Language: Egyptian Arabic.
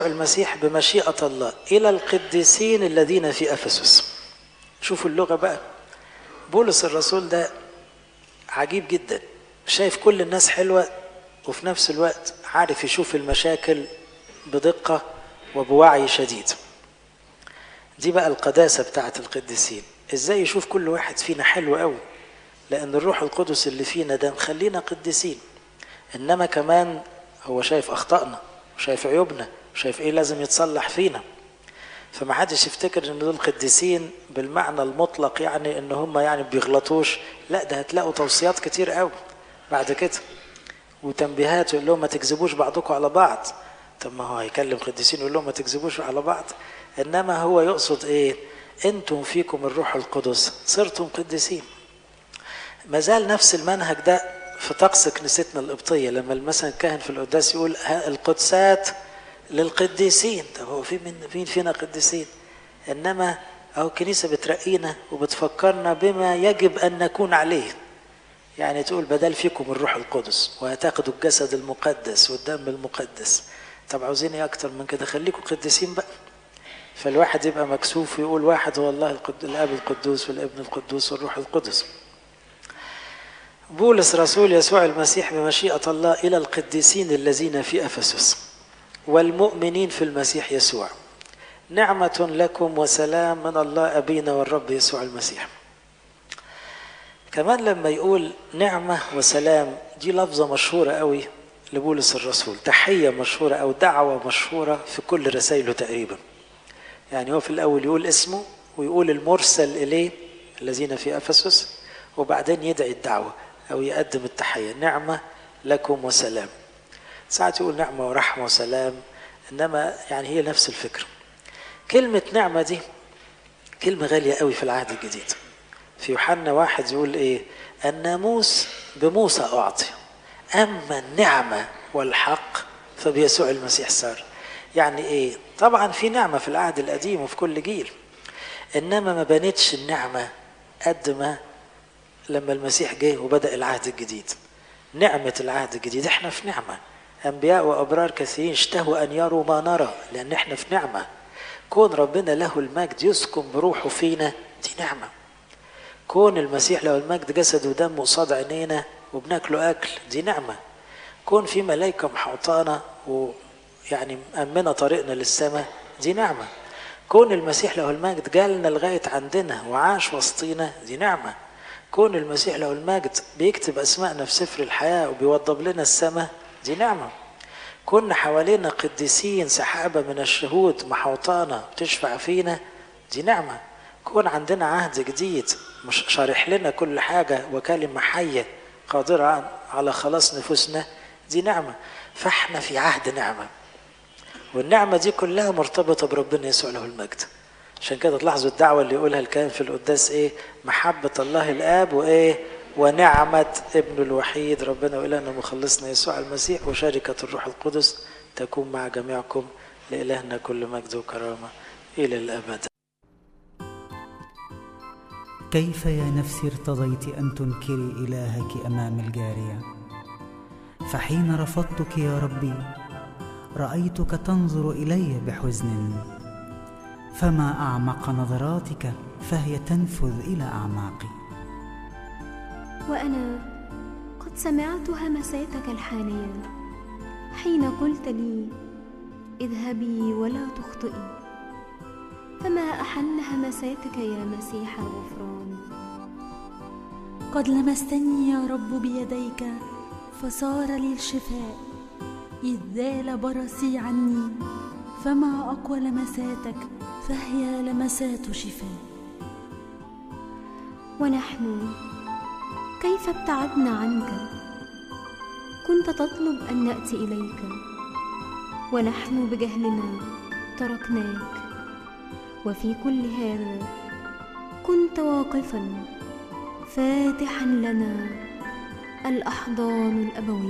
المسيح بمشيئة الله إلى القديسين الذين في أفسس شوفوا اللغة بقى بولس الرسول ده عجيب جدا شايف كل الناس حلوة وفي نفس الوقت عارف يشوف المشاكل بدقة وبوعي شديد دي بقى القداسة بتاعت القديسين ازاي يشوف كل واحد فينا حلو قوي لأن الروح القدس اللي فينا ده مخلينا قديسين إنما كمان هو شايف أخطائنا وشايف عيوبنا وشايف إيه لازم يتصلح فينا فما حدش يفتكر ان دول قديسين بالمعنى المطلق يعني ان هم يعني بيغلطوش لا ده هتلاقوا توصيات كتير قوي بعد كده وتنبيهات يقول لهم ما تكذبوش بعضكم على بعض طب ما هو هيكلم قديسين يقول لهم ما تكذبوش على بعض انما هو يقصد ايه انتم فيكم الروح القدس صرتم قديسين ما زال نفس المنهج ده في طقس كنيستنا القبطيه لما مثلا الكاهن في القداس يقول القدسات للقديسين طب هو في من مين فينا قديسين انما اهو الكنيسه بترقينا وبتفكرنا بما يجب ان نكون عليه يعني تقول بدل فيكم الروح القدس وهتاخدوا الجسد المقدس والدم المقدس طب عاوزين ايه اكتر من كده خليكم قديسين بقى فالواحد يبقى مكسوف ويقول واحد هو الله القد... الاب القدوس والابن القدوس والروح القدس بولس رسول يسوع المسيح بمشيئه الله الى القديسين الذين في افسس والمؤمنين في المسيح يسوع نعمة لكم وسلام من الله أبينا والرب يسوع المسيح كمان لما يقول نعمة وسلام دي لفظة مشهورة قوي لبولس الرسول تحية مشهورة أو دعوة مشهورة في كل رسائله تقريبا يعني هو في الأول يقول اسمه ويقول المرسل إليه الذين في أفسس وبعدين يدعي الدعوة أو يقدم التحية نعمة لكم وسلام ساعات يقول نعمة ورحمة وسلام إنما يعني هي نفس الفكرة كلمة نعمة دي كلمة غالية قوي في العهد الجديد في يوحنا واحد يقول إيه الناموس بموسى أعطي أما النعمة والحق فبيسوع المسيح صار يعني إيه طبعا في نعمة في العهد القديم وفي كل جيل إنما ما بنتش النعمة قد ما لما المسيح جه وبدأ العهد الجديد نعمة العهد الجديد احنا في نعمة أنبياء وأبرار كثيرين اشتهوا أن يروا ما نرى لأن احنا في نعمة كون ربنا له المجد يسكن بروحه فينا دي نعمة كون المسيح له المجد جسد ودم قصاد عينينا وبناكله أكل دي نعمة كون في ملائكة محوطانا ويعني مأمنة طريقنا للسماء دي نعمة كون المسيح له المجد جالنا لغاية عندنا وعاش وسطينا دي نعمة كون المسيح له المجد بيكتب أسماءنا في سفر الحياة وبيوضب لنا السماء دي نعمة كنا حوالينا قديسين سحابة من الشهود محوطانا تشفع فينا دي نعمة كون عندنا عهد جديد مش شارح لنا كل حاجة وكلمة حية قادرة على خلاص نفوسنا دي نعمة فاحنا في عهد نعمة والنعمة دي كلها مرتبطة بربنا يسوع له المجد عشان كده تلاحظوا الدعوة اللي يقولها الكاهن في القداس ايه محبة الله الآب وايه ونعمة ابن الوحيد ربنا وإلهنا مخلصنا يسوع المسيح وشركة الروح القدس تكون مع جميعكم لإلهنا كل مجد وكرامة إلى الأبد كيف يا نفسي ارتضيت أن تنكري إلهك أمام الجارية فحين رفضتك يا ربي رأيتك تنظر إلي بحزن فما أعمق نظراتك فهي تنفذ إلى أعماقي وأنا قد سمعت همساتك الحانية حين قلت لي اذهبي ولا تخطئي فما أحن همساتك يا مسيح الغفران قد لمستني يا رب بيديك فصار لي الشفاء إذ زال برصي عني فما أقوى لمساتك فهي لمسات شفاء ونحن كيف ابتعدنا عنك كنت تطلب ان ناتي اليك ونحن بجهلنا تركناك وفي كل هذا كنت واقفا فاتحا لنا الاحضان الابويه